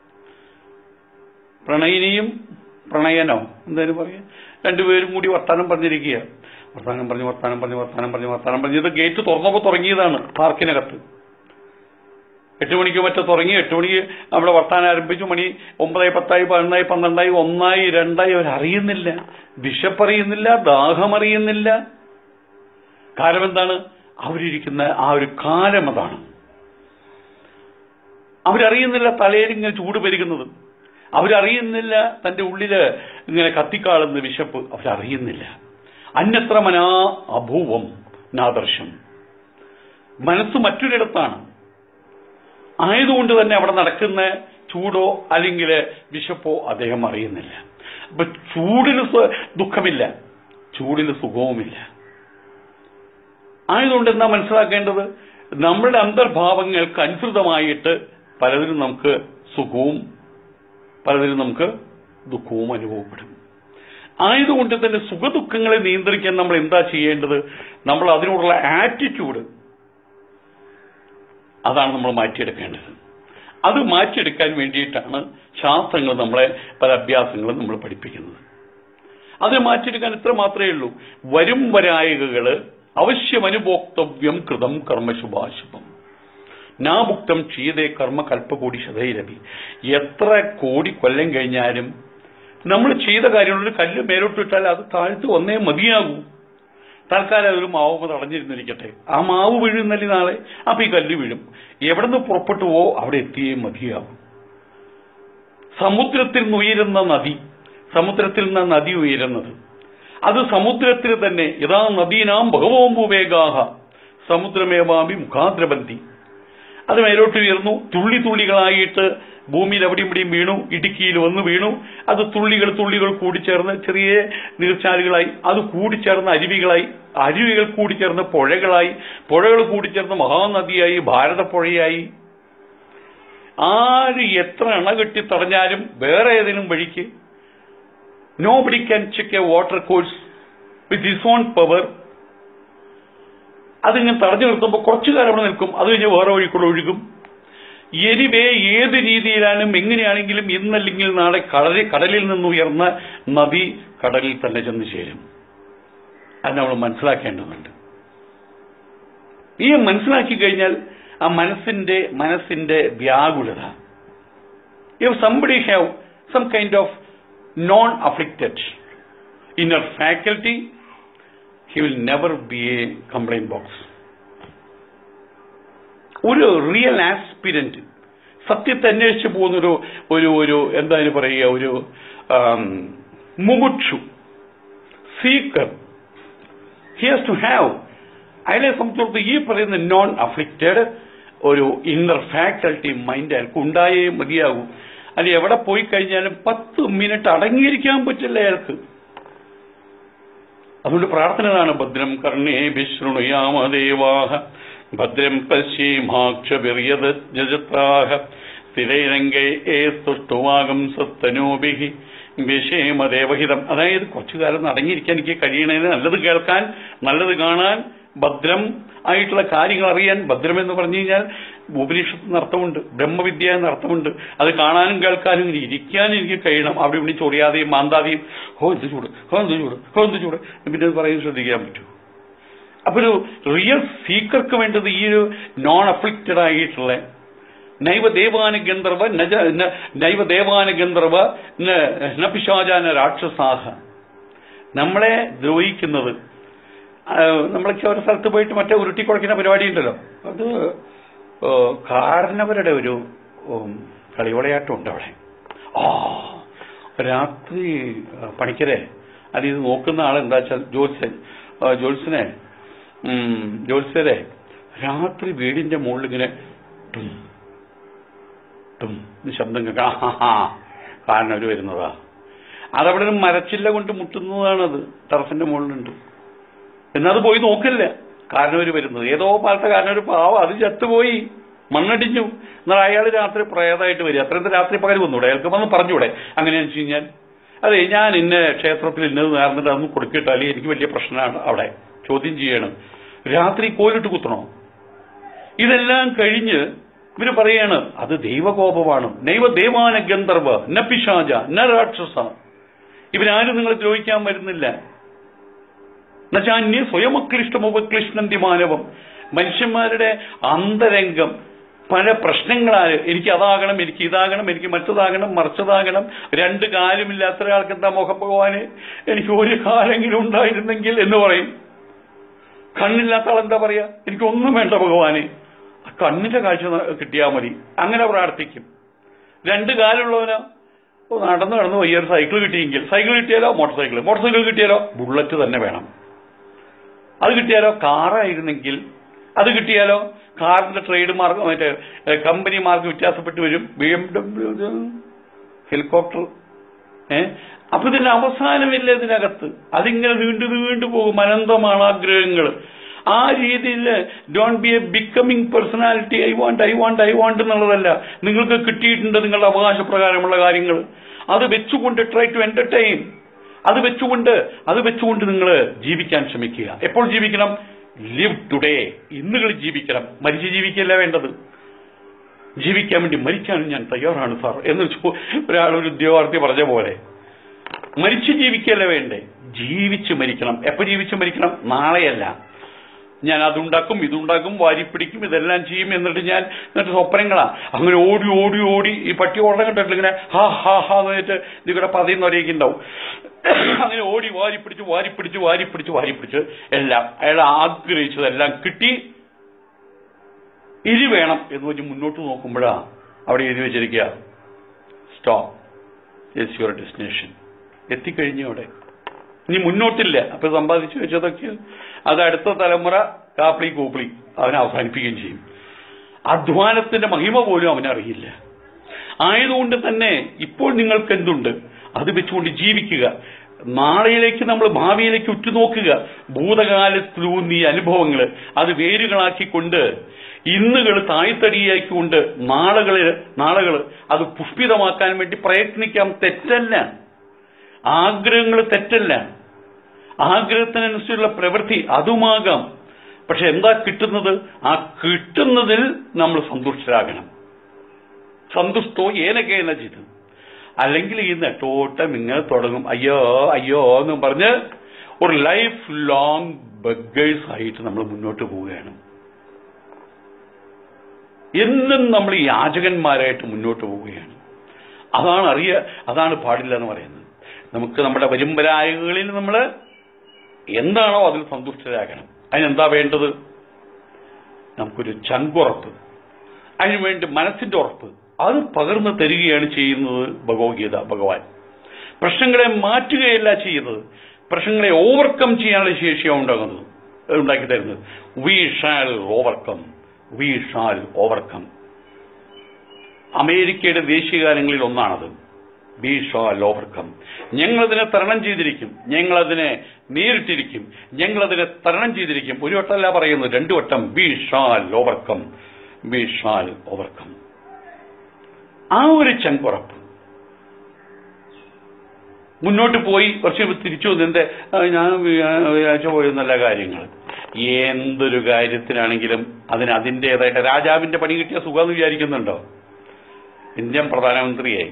പ്രണയിനിയും പ്രണയനോ എന്തായാലും പറയാ രണ്ടുപേരും കൂടി വർത്താനം പറഞ്ഞിരിക്കുക വർത്താനം പറഞ്ഞ് വർത്താനം പറഞ്ഞ് വർത്താനം പറഞ്ഞ് വർത്താനം പറഞ്ഞ് ഇത് ഗേറ്റ് തുറന്നപ്പോൾ തുടങ്ങിയതാണ് പാർക്കിനകത്ത് എട്ട് മണിക്ക് മറ്റോ തുടങ്ങി എട്ട് മണിക്ക് അവിടെ വർത്താനം ആരംഭിച്ചു മണി ഒമ്പതായി പത്തായി പതിനൊന്നായി പന്ത്രണ്ടായി ഒന്നായി രണ്ടായി അവരറിയുന്നില്ല വിശപ്പറിയുന്നില്ല ദാഹമറിയുന്നില്ല കാരണം എന്താണ് അവരിയ്ക്കുന്ന ആ ഒരു കാലം അതാണ് അവരറിയുന്നില്ല തലയിൽ ഇങ്ങനെ ചൂട് പെരുകുന്നത് അവരറിയുന്നില്ല തന്റെ ഉള്ളില് ഇങ്ങനെ കത്തിക്കാളുന്ന വിശപ്പ് അവരറിയുന്നില്ല അന്യത്ര മനാ അഭൂവം നാദർശം മനസ്സ് മറ്റൊരിടത്താണ് ആയതുകൊണ്ട് തന്നെ അവിടെ നടക്കുന്ന ചൂടോ അല്ലെങ്കിൽ വിശപ്പോ അദ്ദേഹം അറിയുന്നില്ല അപ്പൊ ചൂടിന് സു- ദുഃഖമില്ല ചൂടിന് സുഖവുമില്ല ആയതുകൊണ്ട് എന്താ മനസ്സിലാക്കേണ്ടത് നമ്മുടെ അന്തർഭാവങ്ങൾക്ക് അനുസൃതമായിട്ട് പലതിനും നമുക്ക് സുഖവും പലതിനും നമുക്ക് ദുഃഖവും അനുഭവപ്പെടും ആയതുകൊണ്ട് തന്നെ സുഖദുഃഖങ്ങളെ നിയന്ത്രിക്കാൻ നമ്മൾ എന്താ ചെയ്യേണ്ടത് നമ്മൾ അതിനോടുള്ള ആറ്റിറ്റ്യൂഡ് അതാണ് നമ്മൾ മാറ്റിയെടുക്കേണ്ടത് അത് മാറ്റിയെടുക്കാൻ വേണ്ടിയിട്ടാണ് ശാസ്ത്രങ്ങൾ നമ്മളെ പല അഭ്യാസങ്ങളും നമ്മൾ പഠിപ്പിക്കുന്നത് അത് മാറ്റിയെടുക്കാൻ ഇത്ര മാത്രമേ ഉള്ളൂ വരും വരായകകള് അവശ്യം അനുഭോക്തവ്യം കൃതം കർമ്മശുഭാശുഭം നാഭുക്തം ചെയ്തേ കർമ്മ കൽപ്പകൂടി ശതൈരവി എത്ര കോടി കൊല്ലം കഴിഞ്ഞാലും നമ്മൾ ചെയ്ത കാര്യം ഒരു കല്ല് മേലോട്ടിട്ടാൽ അത് താഴ്ത്ത് വന്നേ മതിയാകൂ തൽക്കാലം അതൊരു മാവ് തടഞ്ഞിരുന്നിരിക്കട്ടെ ആ മാവ് വീഴുന്നല്ലേ നാളെ അപ്പൊ ഈ കല്ല് വീഴും എവിടെ നിന്ന് പുറപ്പെട്ടുവോ അവിടെ എത്തിയേ മതിയാകും സമുദ്രത്തിൽ നിന്ന് ഉയരുന്ന നദി സമുദ്രത്തിൽ നിന്ന് നദി ഉയരുന്നത് അത് സമുദ്രത്തിൽ തന്നെ യഥാ നദീനാം ഭഗവോംബുവേഗാഹ സമുദ്രമേവാമി മുഖാദ്രബന്ധി അത് മേലോട്ട് ഉയർന്നു തുള്ളി തുള്ളികളായിട്ട് ഭൂമിയിൽ അവിടെയും ഇവിടെയും വീണു ഇടുക്കിയിൽ വന്ന് വീണു അത് തുള്ളികൾ തുള്ളികൾ കൂടിച്ചേർന്ന് ചെറിയ നീർച്ചാലുകളായി അത് കൂടിച്ചേർന്ന് അരുവികളായി അരുവികൾ കൂടിച്ചേർന്ന് പുഴകളായി പുഴകൾ കൂടിച്ചേർന്ന് മഹാനദിയായി ഭാരതപ്പുഴയായി ആര് എത്ര അണ കെട്ടി തടഞ്ഞാലും വേറെ ഏതെങ്കിലും വഴിക്ക് nobody can check a water course with his own power അതിങ്ങനെ തടഞ്ഞു നിർത്തുമ്പോൾ കുറച്ചു കാലം അവിടെ നിൽക്കും അത് കഴിഞ്ഞ് വേറെ വഴിക്കൂടെ ഒഴുകും എനിവേ ഏത് രീതിയിലാണെങ്കിലും എങ്ങനെയാണെങ്കിലും ഇന്നല്ലെങ്കിൽ നാളെ കടലിൽ കടലിൽ നിന്ന് ഉയർന്ന നദി കടലിൽ തന്നെ ചെന്ന് ചേരും അത് നമ്മൾ മനസ്സിലാക്കേണ്ടതുണ്ട് ഈ മനസ്സിലാക്കി കഴിഞ്ഞാൽ ആ മനസ്സിന്റെ മനസ്സിന്റെ വ്യാകുലത if somebody have some kind of non afflicted inner faculty he will never be a complaint box ഒരു റിയൽ ആസ്പിരന്റ് സത്യത്തെ അന്വേഷിച്ച് പോകുന്നൊരു ഒരു ഒരു എന്താ അതിന് പറയുക ഒരു ആം, മുമുക്ഷു seeker he has to have അതിനെ സംബന്ധിച്ചിടത്തോളം ഈ പറയുന്ന നോൺ അഫ്ലിക്റ്റഡ് ഒരു ഇന്നർ ഫാക്കൽറ്റി മൈൻഡ് അയാൾക്ക് ഉണ്ടായേ മതിയാകൂ അത് എവിടെ പോയി കഴിഞ്ഞാലും പത്ത് മിനിറ്റ് അടങ്ങിയിരിക്കാൻ പറ്റില്ല അയാൾക്ക് അതുകൊണ്ട് പ്രാർത്ഥനയാണ് ഭദ്രം കർണേ വിശൃണുയാമദേവാഹ ഭദ്രം പശ്യേമാക്ഷവിറിയത് ജജത്രാഹ സ്ഥിരൈരംഗേ ഏ തുഷ്ടുവാകം സത്തനോഭിഹി വിഷേമദേവഹിതം അതായത് കുറച്ചു കാലം അടങ്ങിയിരിക്കാൻ എനിക്ക് കഴിയണേന് നല്ലത് കേൾക്കാൻ നല്ലത് കാണാൻ ഭദ്രം ആയിട്ടുള്ള കാര്യങ്ങൾ അറിയാൻ ഭദ്രം എന്ന് പറഞ്ഞു കഴിഞ്ഞാൽ ഉപനിഷത്തിന് അർത്ഥമുണ്ട് ബ്രഹ്മവിദ്യ എന്ന അർത്ഥമുണ്ട് അത് കാണാനും കേൾക്കാനും ഇനി ഇരിക്കാനും എനിക്ക് കഴിയണം അവിടെ ഇവിടെ ചൊറിയാതെയും മാന്താതെയും ഹോ എന്ത് ചൂട് ഹോ എന്ത് ചൂട് ഹോ എന്ത് ചൂട് പിന്നെ അത് പറയുന്നത് ശ്രദ്ധിക്കാൻ പറ്റൂ അപ്പൊ ഒരു റിയൽ സീക്കർക്ക് വേണ്ടത് ഈ ഒരു നോൺ അഫ്ലിക്റ്റഡ് ആയിട്ടുള്ള നൈവ ദേവാന ഗന്ധർവ നജ ന- നൈവ ദേവാന ഗന്ധർവ ന- ന പിശാചാന രാക്ഷസാഹ നമ്മളെ ദ്രോഹിക്കുന്നത് ആ, നമ്മളൊക്കെ ഒരു സ്ഥലത്ത് പോയിട്ട് മറ്റേ ഉരുട്ടി കുഴക്കുന്ന പരിപാടി ഉണ്ടല്ലോ അത് ഓ, കാരണവരുടെ ഒരു ഉം, കളിവളയാട്ടം ഉണ്ട് അവിടെ ആ രാത്രി ആ, പണിക്കരെ അത് ഇത് നോക്കുന്ന ആൾ എന്താ വെച്ചാൽ ജോത്സ്യൻ ആ, ജോത്സ്യനെ ഉം, ജോത്സ്യരെ രാത്രി വീടിന്റെ മുകളിൽ ഇങ്ങനെ ടും ടും എന്ന് ശബ്ദം കേൾക്കാം ആഹാ കാരണവർ വരുന്നതാ അതവിടെ ഒരു മരച്ചില്ല കൊണ്ട് മുട്ടുന്നതാണത് ടെറസിന്റെ മുകളിലുണ്ട് എന്നത് പോയി നോക്കില്ല കാരണവർ വരുന്നത് ഏതോ പാലത്തെ കാരണവർ പാവം അത് ചത്തുപോയി മണ്ണടിഞ്ഞു എന്നാൽ അയാൾ രാത്രി പ്രേതമായിട്ട് വരിക അത്രയും രാത്രി പകൽ വന്നൂടെ അയാൾക്ക് വന്ന് പറഞ്ഞൂടെ അങ്ങനെയാണെന്ന് വെച്ച് കഴിഞ്ഞാൽ അതെ ഞാൻ ഇന്ന ക്ഷേത്രത്തിൽ ഇന്നത് നേർന്നിട്ട് അതൊന്നും കൊടുക്കിട്ടാലേ എനിക്ക് വലിയ പ്രശ്നമാണ് അവിടെ ചോദ്യം ചെയ്യണം രാത്രി കോലിട്ട് കുത്തണോ ഇതെല്ലാം കഴിഞ്ഞ് ഇവര് പറയാണ് അത് ദൈവകോപമാണ് നൈവ ദേവാന ഗന്ധർവ ന പിശാച ന രാക്ഷസ ഇവരാരും നിങ്ങളെ ദ്രോഹിക്കാൻ വരുന്നില്ല എന്നുവെച്ചാൽ സ്വയമക്ലിഷ്ടമുപക്ലിഷ്ടന്തി മാനവം മനുഷ്യന്മാരുടെ അന്തരംഗം പല പ്രശ്നങ്ങളാല് എനിക്ക് അതാകണം എനിക്ക് ഇതാകണം എനിക്ക് മറ്റതാകണം മറിച്ചതാകണം രണ്ട് കാലുമില്ലാത്ത ഒരാൾക്ക് എന്താ മുഖം ഭഗവാന് എനിക്ക് ഒരു കാലെങ്കിലും ഉണ്ടായിരുന്നെങ്കിൽ എന്ന് പറയും കണ്ണില്ലാത്ത ആൾ എന്താ പറയാ എനിക്കൊന്നും വേണ്ട ഭഗവാനെ ആ കണ്ണിന്റെ കാഴ്ച ന- കിട്ടിയാൽ മതി അങ്ങനെ പ്രാർത്ഥിക്കും രണ്ട് കാലുള്ളവനോ ഓ, നടന്ന് നടന്ന് വയ്യ ഒരു സൈക്കിൾ കിട്ടിയെങ്കിൽ സൈക്കിൾ കിട്ടിയാലോ മോട്ടോർ സൈക്കിൾ മോട്ടോർ സൈക്കിൾ കിട്ടിയാലോ ബുള്ളറ്റ് തന്നെ വേണം അത് കിട്ടിയാലോ കാറായിരുന്നെങ്കിൽ അത് കിട്ടിയാലോ കാറിന്റെ ട്രേഡ് മാർക്ക് മറ്റേ ഏ, കമ്പനി മാർക്ക് വ്യത്യാസപ്പെട്ട് വരും ബി എം ഡബ്ല്യു ഹെലികോപ്റ്റർ ഏ അപ്പൊ ഇതിന്റെ അവസാനമില്ല ഇതിനകത്ത് അതിങ്ങനെ നീണ്ടു നീണ്ടു പോകും അനന്തമാണ് ആഗ്രഹങ്ങൾ ആ രീതിയിൽ don't be a becoming personality I want I want I want എന്നുള്ളതല്ല നിങ്ങൾക്ക് കിട്ടിയിട്ടുണ്ട് നിങ്ങളുടെ അവകാശപ്രകാരമുള്ള കാര്യങ്ങൾ അത് വെച്ചുകൊണ്ട് ട്രൈ ടു എന്റർടൈൻ അത് വെച്ചുകൊണ്ട് അത് വെച്ചുകൊണ്ട് നിങ്ങൾ ജീവിക്കാൻ ശ്രമിക്കുക എപ്പോൾ ജീവിക്കണം ലിവ് ടുഡേ ഇന്നുകൾ ജീവിക്കണം മരിച്ച് ജീവിക്കല്ല വേണ്ടത് ജീവിക്കാൻ വേണ്ടി മരിക്കാനും ഞാൻ തയ്യാറാണ് സാർ എന്ന് ചോ- ഒരാൾ ഒരു ഉദ്യോഗാർത്ഥി പറഞ്ഞ പോലെ മരിച്ചു ജീവിക്കല്ല വേണ്ടേ ജീവിച്ച് മരിക്കണം എപ്പോ ജീവിച്ച് മരിക്കണം നാളെയല്ല ഞാൻ അതുണ്ടാക്കും ഇതുണ്ടാക്കും വാരിപ്പിടിക്കും ഇതെല്ലാം ചെയ്യും എന്നിട്ട് ഞാൻ എന്നിട്ട് സ്വപ്നങ്ങളാ അങ്ങനെ ഓടി ഓടി ഓടി ഈ പട്ടി ഓടം കണ്ടിട്ടില്ല ഇങ്ങനെ ഹാ ഹാ ഹാ എന്ന് പറഞ്ഞിട്ട് നിങ്ങളുടെ പതയും ഒരേക്ക് ഉണ്ടാവും അങ്ങനെ ഓടി വാരിപ്പിടിച്ച് വാരിപ്പിടിച്ച് വാരിപ്പിടിച്ച് വാരിപ്പിടിച്ച് എല്ലാം അയാൾ ആഗ്രഹിച്ചതെല്ലാം കിട്ടി ഇനി വേണം എന്ന് വെച്ച് മുന്നോട്ട് നോക്കുമ്പോഴാ അവിടെ എഴുതി വെച്ചിരിക്കുക സ്റ്റോപ്പ് ഇറ്റ്സ് യുവർ ഡെസ്റ്റിനേഷൻ എത്തിക്കഴിഞ്ഞു അവിടെ ഇനി മുന്നോട്ടില്ല അപ്പൊ സമ്പാദിച്ചു വെച്ചതൊക്കെ അത് അടുത്ത തലമുറ കാപ്പിളി കൂപ്പിളി അവനെ അവസാനിപ്പിക്കുകയും ചെയ്യും അധ്വാനത്തിന്റെ മഹിമ പോലും അവനറിയില്ല ആയതുകൊണ്ട് തന്നെ ഇപ്പോൾ നിങ്ങൾക്ക് എന്തുണ്ട് അത് വെച്ചുകൊണ്ട് ജീവിക്കുക നാളെയിലേക്ക് നമ്മൾ ഭാവിയിലേക്ക് ഉറ്റുനോക്കുക ഭൂതകാലത്തിലൂന്നിയ അനുഭവങ്ങൾ അത് വേരുകളാക്കിക്കൊണ്ട് ഇന്നുകൾ തായ്തടിയാക്കിക്കൊണ്ട് നാളുകള് നാളുകൾ അത് പുഷ്പിതമാക്കാൻ വേണ്ടി പ്രയത്നിക്കാം തെറ്റല്ല ആഗ്രഹങ്ങൾ തെറ്റല്ല ആഗ്രഹത്തിനനുസരിച്ചുള്ള പ്രവൃത്തി അതുമാകാം പക്ഷെ എന്താ കിട്ടുന്നത് ആ കിട്ടുന്നതിൽ നമ്മൾ സന്തുഷ്ടരാകണം സന്തുഷ്ടോ ഏനകേന ചെയ്ത് അല്ലെങ്കിൽ ഈ നെട്ടോട്ടം ഇങ്ങനെ തുടങ്ങും അയ്യോ അയ്യോ എന്നും പറഞ്ഞ് ഒരു ലൈഫ് ലോങ് ബഗ്ഗേഴ്സ് ആയിട്ട് നമ്മൾ മുന്നോട്ട് പോവുകയാണ് എന്നും നമ്മൾ യാചകന്മാരായിട്ട് മുന്നോട്ട് പോവുകയാണ് അതാണ് അറിയ അതാണ് പാടില്ല എന്ന് പറയുന്നത് നമുക്ക് നമ്മുടെ വരുമ്പരായകളിൽ നമ്മൾ എന്താണോ അതിൽ സന്തുഷ്ടരാകണം അതിനെന്താ വേണ്ടത് നമുക്കൊരു ചങ്കുറപ്പ് അതിനുവേണ്ടി മനസ്സിന്റെ ഉറപ്പ് അത് പകർന്നു തരികയാണ് ചെയ്യുന്നത് ഭഗവത്ഗീത ഭഗവാൻ പ്രശ്നങ്ങളെ മാറ്റുകയല്ല ചെയ്യുന്നത് പ്രശ്നങ്ങളെ ഓവർകം ചെയ്യാനുള്ള ശേഷിയാണ് ഉണ്ടാകുന്നത് ഉണ്ടാക്കി തരുന്നത് we shall overcome we shall overcome അമേരിക്കയുടെ ദേശീയഗാനങ്ങളിൽ ഒന്നാണത് വി ഷാൽ ഓവർകം ഞങ്ങളതിനെ തരണം ചെയ്തിരിക്കും ഞങ്ങളതിനെ നേരിട്ടിരിക്കും ഞങ്ങളതിനെ തരണം ചെയ്തിരിക്കും ഒരു വട്ടമല്ല പറയുന്നത് രണ്ടു വട്ടം we shall overcome we shall overcome ആ ഒരു ചങ്കുറപ്പ് മുന്നോട്ട് പോയി കുറച്ച് തിരിച്ചു വന്ന് എന്റെ ആ, ഞാൻ വ്യാഴാഴ്ച പോയ നല്ല കാര്യങ്ങൾ എന്തൊരു കാര്യത്തിനാണെങ്കിലും അതിന് അതിൻ്റെതായിട്ട് രാജാവിന്റെ പണി കിട്ടിയ സുഖം വിചാരിക്കുന്നുണ്ടോ ഇന്ത്യൻ പ്രധാനമന്ത്രിയായി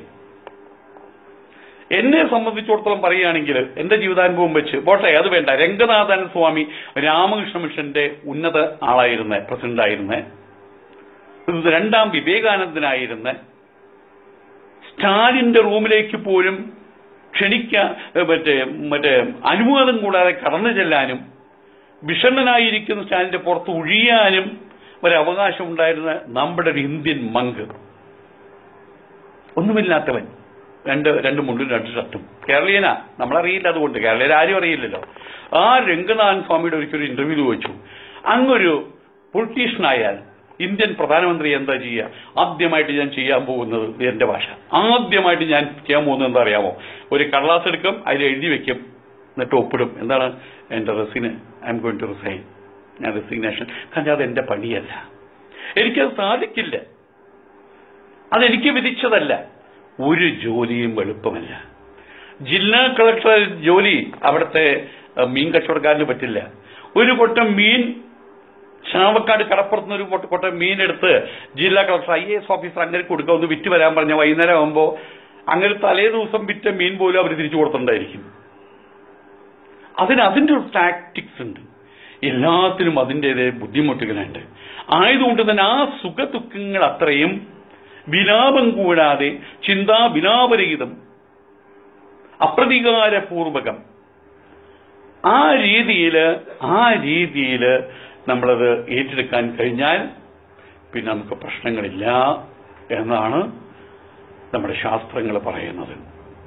എന്നെ സംബന്ധിച്ചിടത്തോളം പറയുകയാണെങ്കിൽ എന്റെ ജീവിതാനുഭവം വെച്ച് പോട്ടെ അത് വേണ്ട രംഗനാഥൻ സ്വാമി രാമകൃഷ്ണ മിഷന്റെ ഉന്നത ആളായിരുന്ന പ്രസിഡന്റായിരുന്ന രണ്ടാം വിവേകാനന്ദനായിരുന്ന സ്റ്റാലിന്റെ റൂമിലേക്ക് പോലും ക്ഷണിക്കാൻ മറ്റേ മറ്റേ അനുവാദം കൂടാതെ കടന്നു ചെല്ലാനും വിഷണ്ണനായിരിക്കുന്ന സ്റ്റാലിന്റെ പുറത്ത് ഒഴിയാനും ഒരു അവകാശം ഉണ്ടായിരുന്ന നമ്മുടെ ഒരു ഇന്ത്യൻ മങ്ക് ഒന്നുമില്ലാത്തവൻ രണ്ട് രണ്ട് മുണ്ടും രണ്ട് ഷർട്ടും കേരളീയനാ നമ്മളറിയില്ല അതുകൊണ്ട് കേരളീയർ ആരും അറിയില്ലല്ലോ ആ രംഗനാഥൻ സ്വാമിയുടെ ഒരിക്കലും ഇന്റർവ്യൂ ചോദിച്ചു അങ്ങൊരു പൊളിറ്റീഷ്യനായാൽ ഇന്ത്യൻ പ്രധാനമന്ത്രി എന്താ ചെയ്യുക ആദ്യമായിട്ട് ഞാൻ ചെയ്യാൻ പോകുന്നത് ഇത് എന്റെ ഭാഷ ആദ്യമായിട്ട് ഞാൻ ചെയ്യാൻ പോകുന്നത് എന്താ അറിയാമോ ഒരു കടലാസ് എടുക്കും അതിൽ എഴുതി വെക്കും എന്നിട്ട് ഒപ്പിടും എന്താണ് എന്റെ റെസിന് I am going to resign ഞാൻ റെസിഗ്നേഷൻ കാരണം അത് എന്റെ പണിയല്ല എനിക്കത് സാധിക്കില്ല അതെനിക്ക് വിധിച്ചതല്ല ഒരു ജോലിയും എളുപ്പമല്ല ജില്ലാ കളക്ടർ ജോലി അവിടുത്തെ അഹ്, മീൻ കച്ചവടക്കാരന് പറ്റില്ല ഒരു കൊട്ടം മീൻ ചാവക്കാട് കടപ്പുറത്ത് നിന്ന് ഒരു കൊട്ട കൊട്ട മീൻ എടുത്ത് ജില്ലാ കളക്ടർ ഐ എസ് ഓഫീസർ അങ്ങനെ കൊടുക്കുക ഒന്ന് വിറ്റ് വരാൻ പറഞ്ഞ വൈകുന്നേരം ആകുമ്പോൾ അങ്ങനെ തലേ ദിവസം വിറ്റ മീൻ പോലും അവർ തിരിച്ചു കൊടുത്തിട്ടുണ്ടായിരിക്കും അതിന് അതിന്റെ ഒരു ടാക്ടിക്സ് ഉണ്ട് എല്ലാത്തിനും അതിൻ്റെതായ ബുദ്ധിമുട്ടുകളുണ്ട് ആയതുകൊണ്ട് തന്നെ ആ സുഖദുഃഖങ്ങൾ അത്രയും വിലാപം കൂടാതെ ചിന്താ വിലാപരഹിതം അപ്രതികാരപൂർവകം ആ രീതിയിൽ ആ രീതിയിൽ നമ്മളത് ഏറ്റെടുക്കാൻ കഴിഞ്ഞാൽ പിന്നെ നമുക്ക് പ്രശ്നങ്ങളില്ല എന്നാണ് നമ്മുടെ ശാസ്ത്രങ്ങൾ പറയുന്നത്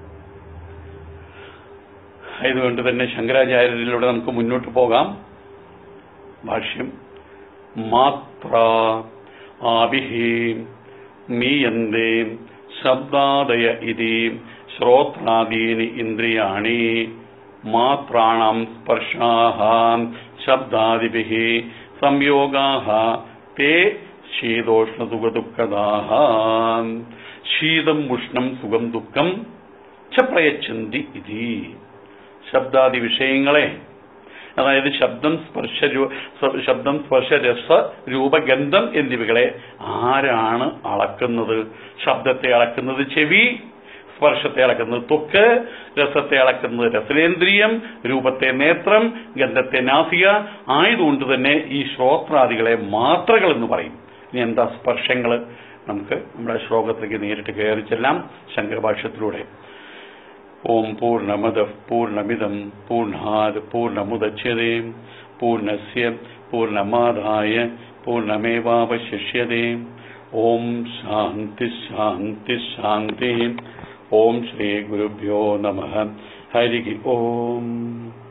ആയതുകൊണ്ട് തന്നെ ശങ്കരാചാര്യരിലൂടെ നമുക്ക് മുന്നോട്ട് പോകാം ഭാഷ്യം മാത്ര ആഭിഹി മീയന്തേ ശബ്ദാദയ ഇതി ശ്രോത്രാദീനി ഇന്ദ്രിയാണി മാത്രാണം സ്പർശാഹ ശബ്ദാദിഭിः സംയോഗാः തേ ശീതോഷ്ണസുഖദുഃഖദാः ശീതം ഉഷ്ണം സുഖം ദുഃഖം ച പ്രയച്ഛന്തി ഇതി ശബ്ദാദി വിഷയങ്ങളെ അതായത് ശബ്ദം സ്പർശ രൂ- സ- ശബ്ദം സ്പർശ രസ രൂപഗന്ധം എന്നിവകളെ ആരാണ് അളക്കുന്നത് ശബ്ദത്തെ അളക്കുന്നത് ചെവി സ്പർശത്തെ അളക്കുന്നത് ത്വക്ക് രസത്തെ അളക്കുന്നത് രസനേന്ദ്രിയം രൂപത്തെ നേത്രം ഗന്ധത്തെ നാസിക ആയതുകൊണ്ട് തന്നെ ഈ ശ്രോത്രാദികളെ മാത്രകൾ എന്ന് പറയും ഇനി എന്താ സ്പർശങ്ങൾ നമുക്ക് നമ്മുടെ ശ്ലോകത്തിലേക്ക് നേരിട്ട് കയറി ചെല്ലാം ശങ്കരഭാഷ്യത്തിലൂടെ ഓം പൂർണ്ണമദ പൂർണ്ണമിദം പൂർണ്ണാത് പൂർണ്ണമുദച്യതേ പൂർണ്ണസ്യ പൂർണ്ണമാദായ പൂർണ്ണമേവാവശിഷ്യതേ ഓം ശാന്തി ശാന്തി ശാന്തി ഓം ശ്രീ ഗുരുഭ്യോ നമ ഹരി ഓം